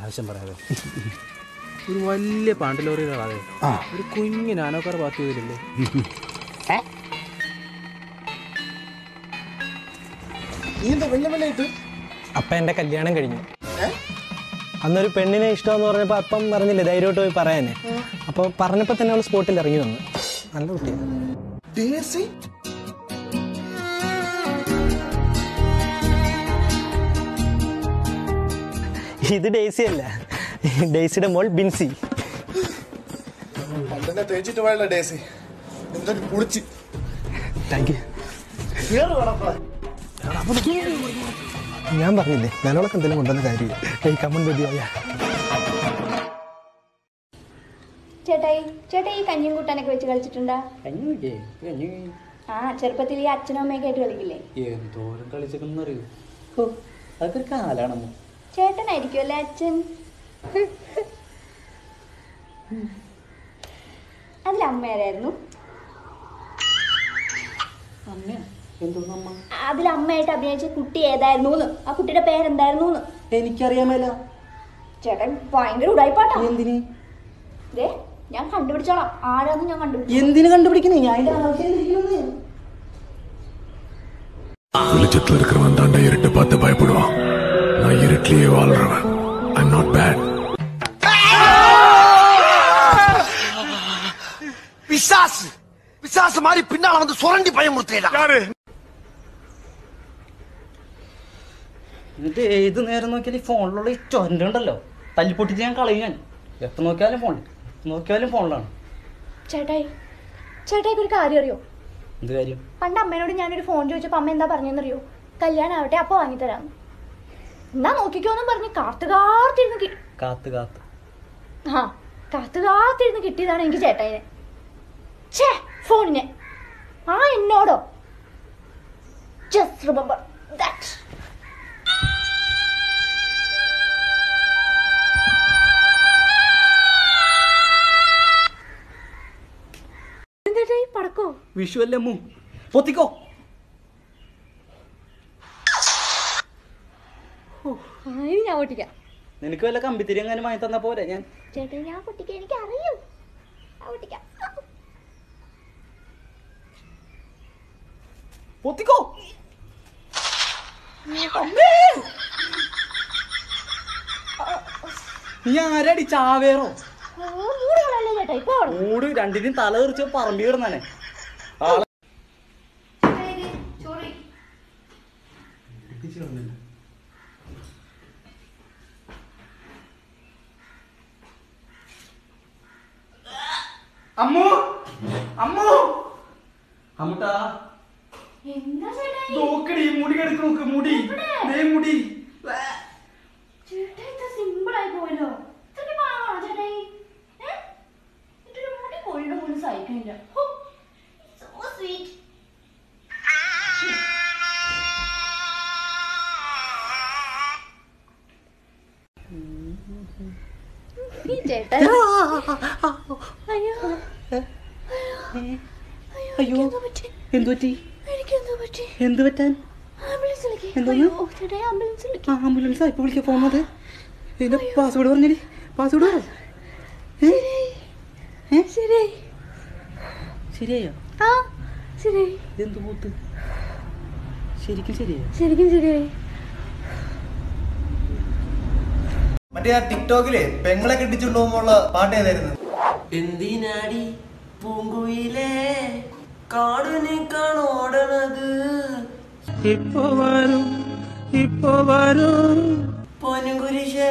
അനാവശ്യം പറയാതെ ഒരു വലിയ പാണ്ടിലോറികളാതെ ഒരു കുഞ്ഞു നാനോക്കാർ ബാക്കി ചെയ്തില്ലേ നീ എന്താ വെള്ളം വെള്ളമായിട്ട് അപ്പം എൻ്റെ കല്യാണം കഴിഞ്ഞു അന്നൊരു പെണ്ണിനെ ഇഷ്ടമെന്ന് പറഞ്ഞപ്പോൾ അപ്പം പറഞ്ഞില്ലേ ധൈര്യമായിട്ട് പോയി പറയാനേ അപ്പോൾ പറഞ്ഞപ്പോൾ തന്നെ അവൾ സ്പോട്ടിൽ ഇറങ്ങി വന്നു നല്ല കുട്ടിയാണ് ഡേസി ഇത് ഡേസി അല്ല ഡേസിയുടെ മോൾ ബിൻസി പണ്ടെന്നെ തേച്ചിട്ട് പോയുള്ള ഡേസി എന്തൊരു കുളിച്ച് താങ്ക് യു കേറ് വേണപ്പാ ഞാൻ പറഞ്ഞില്ലേ ഞാനോളൊക്കെ എന്തെങ്കിലും കൊണ്ടുവന്ന കാര്യമില്ല ഏയ് കമ്മൻ ബേബിയായ ചേട്ടായി ചേട്ടായി ഈ കഞ്ഞിയും കൂട്ടാനൊക്കെ വെച്ച് കളിച്ചിട്ടുണ്ടാ ആ ചെറുപ്പത്തിൽ ഈ അച്ഛനും അമ്മയൊക്കെ ആയിട്ട് കളിക്കില്ലേ എന്തോരം കളിച്ചെന്നറിയോ ഓ അതൊക്കെ ഒരു കാലാണമ്മ ചേട്ടനായിരിക്കും അല്ലേ അച്ഛൻ അതിൽ അമ്മ ആരായിരുന്നു അമ്മ എന്തോന്നമ്മ അതിൽ അമ്മയായിട്ട് അഭിനയിച്ച കുട്ടി ഏതായിരുന്നു ആ കുട്ടിയുടെ പേരെന്തായിരുന്നു എനിക്കറിയാമല്ല ചേട്ടൻ ഭയങ്കര ഉടായിപ്പാട്ടാ എന്തിന് ദേ ഞാൻ കണ്ടുപിടിച്ചോളാം ആരാന്ന് ഞാൻ കണ്ടുപിടിച്ചു എന്തിനു കണ്ടുപിടിക്കുന്നേ ഞാൻ അതിന്റെ ആവശ്യം എന്തിരിക്കുന്നത് வெளிச்சத்துல இருக்கிறவன் தாண்டா இருட்டை பார்த்து பயப்படுவான் நான் இருட்டிலேயே வாழ்றவன் ஐம் நாட் பேட் பிசாசு பிசாசு மாதிரி பின்னால வந்து சுரண்டி பயமுறுத்தேடா എന്നിട്ട് ഏത് നേരം നോക്കിയാലും ഈ ഫോണിലുള്ള ഈ ചൊരണ്ട ഉണ്ടല്ലോ തല്ലിപ്പൊട്ടിച്ച് ഞാൻ കളയും ഞാൻ എത്ര നോക്കിയാലും ഫോണിൽ എത്ര നോക്കിയാലും ഫോണിലാണ് ചേട്ടായി ചേട്ടായിക്ക് ഒരു കാര്യം അറിയോ എന്ത് കാര്യം പണ്ട് അമ്മേനോട് ഞാനൊരു ഫോൺ ചോദിച്ചപ്പോൾ അമ്മ എന്താ പറഞ്ഞെന്നറിയോ കല്യാണം ആവട്ടെ അപ്പോൾ വാങ്ങിത്തരാം എന്നാ നോക്കിക്കോന്നും പറഞ്ഞ് കാത്തു കാത്തിരുന്ന് കി- കാത്ത് കാത്ത് ആ കാത്തു കാത്തിരുന്ന് കിട്ടിയതാണ് എനിക്ക് ചേട്ടായിനെ ഛേ ഫോണിനെ ആ എന്നോടോ ജസ്റ്റ് റിമെമ്പർ ദാറ്റ് പടക്കോ വിഷു അല്ലേ അമ്മു പൊത്തിക്കോ ആ, ഇനി ഞാൻ പൊട്ടിക്കാം നിനക്ക് വല്ല കമ്പിത്തിരി അങ്ങനെ വാങ്ങി തന്നാ പോരെ ഞാൻ ചേട്ടാ ഞാൻ പൊട്ടിക്കാൻ എനിക്ക് അറിയൂ ഞാൻ പൊട്ടിക്കാം പൊത്തിക്കോ നീ ആരടി ചാവേറോ ആ, മൂട് കളയല്ലേ ചേട്ടാ ഇപ്പൊ അവിടെ. മൂട് രണ്ടിനും തല തെറിച്ച് പറമ്പി കിടന്നാനെ ആളെ അമ്മു അമ്മു അമ്മുട്ടാ എന്താ ചേട്ടായി നോക്കടി മുടി കിടക്ക് നോക്ക് മുടി ദേ മുടി ചേട്ടാ ഇത് സിമ്പിൾ ആയി പോയല്ലോ ഇത്രയ്ക്ക് പാവാണോ ചേട്ടായി ഏ? ഇതൊരു മുടി കൊഴിയുടെ പോലും സഹിക്കണില്ല സോ സ്വീറ്റ് ഈ ചേട്ടാ അയ്യോ അയ്യോ എന്താ പറ്റി എന്തു പറ്റി എനിക്കെന്താ പറ്റി എന്ത് പറ്റാൻ ആംബുലൻസ് വിളിക്ക് എന്തോന്ന്? അയ്യോ ചേട്ടായി ആംബുലൻസ് വിളിക്ക് ആ ആംബുലൻസാ ഇപ്പൊ വിളിക്കാൻ പോകുന്നത് ഇതിന്റെ പാസ്വേഡ് പറഞ്ഞടി പാസ്വേഡ് പറ ഏ? ശരിയായി ശരിയായോ ആ ശരിയായി ഇതെന്ത് പൂത്ത് ശരിക്കും ശരിയായോ ശരിക്കും ശരിയായി മറ്റേ ആ ടിക്ടോക്കിലെ പെങ്ങളെ കെട്ടിച്ചുകൊണ്ട് പോകുമ്പോഴുള്ള പാട്ട് ഏതായിരുന്നു എന്തിനാടി പൂങ്കുയിലേ കാടിനെ കാണോടണത് ഇപ്പൊ വരും ഇപ്പൊ വരും പൊന്നുകുരിശേ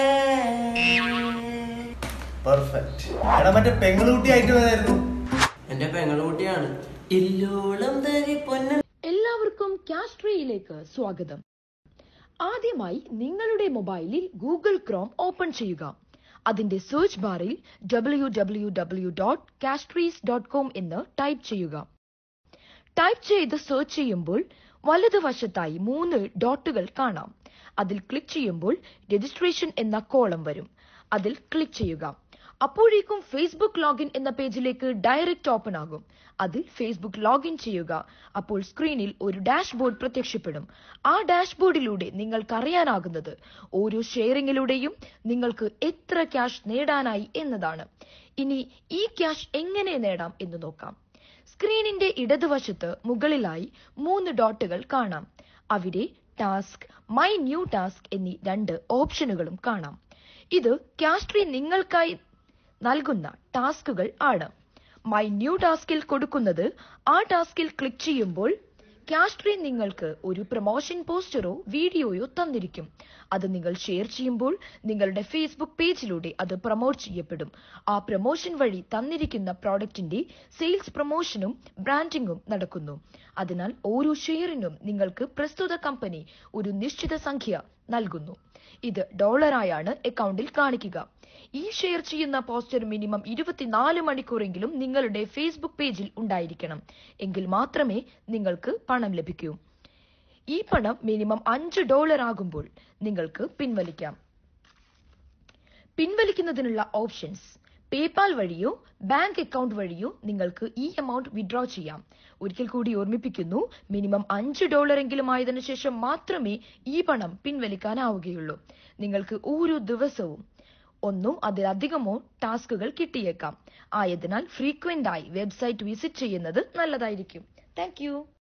പെർഫെക്റ്റ് എടാ മറ്റേ പെങ്ങളുട്ടി ഐറ്റം ഏതായിരുന്നു എന്റെ പെങ്ങളുകുട്ടിയാണ് ഇല്ലോളം തരി പൊന്ന എല്ലാവർക്കും കാസ്ട്രിയിലേക്ക് സ്വാഗതം ആദ്യമായി നിങ്ങളുടെ മൊബൈലിൽ ഗൂഗിൾ ക്രോം ഓപ്പൺ ചെയ്യുക അതിന്റെ സെർച്ച് ബാറിൽ W W W dot Castries dot com എന്ന് ടൈപ്പ് ചെയ്യുക ടൈപ്പ് ചെയ്ത് സെർച്ച് ചെയ്യുമ്പോൾ വലതുവശത്തായി മൂന്ന് ഡോട്ടുകൾ കാണാം അതിൽ ക്ലിക്ക് ചെയ്യുമ്പോൾ രജിസ്ട്രേഷൻ എന്ന കോളം വരും അതിൽ ക്ലിക്ക് ചെയ്യുക അപ്പോഴേക്കും ഫേസ്ബുക്ക് ലോഗിൻ എന്ന പേജിലേക്ക് ഡയറക്റ്റ് ഓപ്പൺ ആകും അതിൽ ഫേസ്ബുക്ക് ലോഗിൻ ചെയ്യുക അപ്പോൾ സ്ക്രീനിൽ ഒരു ഡാഷ്ബോർഡ് പ്രത്യക്ഷപ്പെടും ആ ഡാഷ്ബോർഡിലൂടെ നിങ്ങൾക്ക് അറിയാനാകുന്നത് ഓരോ ഷെയറിങ്ങിലൂടെയും നിങ്ങൾക്ക് എത്ര ക്യാഷ് നേടാനായി എന്നതാണ് ഇനി ഈ ക്യാഷ് എങ്ങനെ നേടാം എന്ന് നോക്കാം സ്ക്രീനിന്റെ ഇടതുവശത്ത് മുകളിലായി മൂന്ന് ഡോട്ടുകൾ കാണാം അവിടെ ടാസ്ക് മൈ ന്യൂ ടാസ്ക് എന്നീ രണ്ട് ഓപ്ഷനുകളും കാണാം ഇത് കാസ്ട്രി നിങ്ങൾക്കായി നൽകുന്ന ടാസ്കുകൾ ആണ് മൈ ന്യൂ ടാസ്കിൽ കൊടുക്കുന്നത് ആ ടാസ്കിൽ ക്ലിക്ക് ചെയ്യുമ്പോൾ കാസ്ട്രി നിങ്ങൾക്ക് ഒരു പ്രൊമോഷൻ പോസ്റ്ററോ വീഡിയോയോ തന്നിരിക്കും അത് നിങ്ങൾ ഷെയർ ചെയ്യുമ്പോൾ നിങ്ങളുടെ ഫേസ്ബുക്ക് പേജിലൂടെ അത് പ്രൊമോട്ട് ചെയ്യപ്പെടും ആ പ്രൊമോഷൻ വഴി തന്നിരിക്കുന്ന പ്രോഡക്റ്റിന്റെ സെയിൽസ് പ്രൊമോഷനും ബ്രാൻഡിംഗും നടക്കുന്നു അതിനാൽ ഓരോ ഷെയറിനും നിങ്ങൾക്ക് പ്രസ്തുത കമ്പനി ഒരു നിശ്ചിത സംഖ്യ നൽകുന്നു ഇത് ഡോളറായാണ് അക്കൗണ്ടിൽ കാണിക്കുക ഈ ഷെയർ ചെയ്യുന്ന പോസ്റ്റർ മിനിമം ഇരുപത്തിനാല് മണിക്കൂറെങ്കിലും നിങ്ങളുടെ ഫേസ്ബുക്ക് പേജിൽ ഉണ്ടായിരിക്കണം എങ്കിൽ മാത്രമേ നിങ്ങൾക്ക് പണം ലഭിക്കൂ ഈ പണം മിനിമം അഞ്ച് ഡോളർ ആകുമ്പോൾ നിങ്ങൾക്ക് പിൻവലിക്കാം പിൻവലിക്കുന്നതിനുള്ള ഓപ്ഷൻസ് പേപാൽ വഴിയോ ബാങ്ക് അക്കൗണ്ട് വഴിയോ നിങ്ങൾക്ക് ഈ എമൗണ്ട് വിഡ്രോ ചെയ്യാം ഒരിക്കൽ കൂടി ഓർമ്മിപ്പിക്കുന്നു മിനിമം അഞ്ച് ഡോളർ എങ്കിലും ആയതിനു ശേഷം മാത്രമേ ഈ പണം പിൻവലിക്കാനാവുകയുള്ളൂ നിങ്ങൾക്ക് ഓരോ ദിവസവും ഒന്നോ അതിലധികമോ ടാസ്കുകൾ കിട്ടിയേക്കാം ആയതിനാൽ ഫ്രീക്വന്റ് ആയി വെബ്സൈറ്റ് വിസിറ്റ് ചെയ്യുന്നത് നല്ലതായിരിക്കും താങ്ക്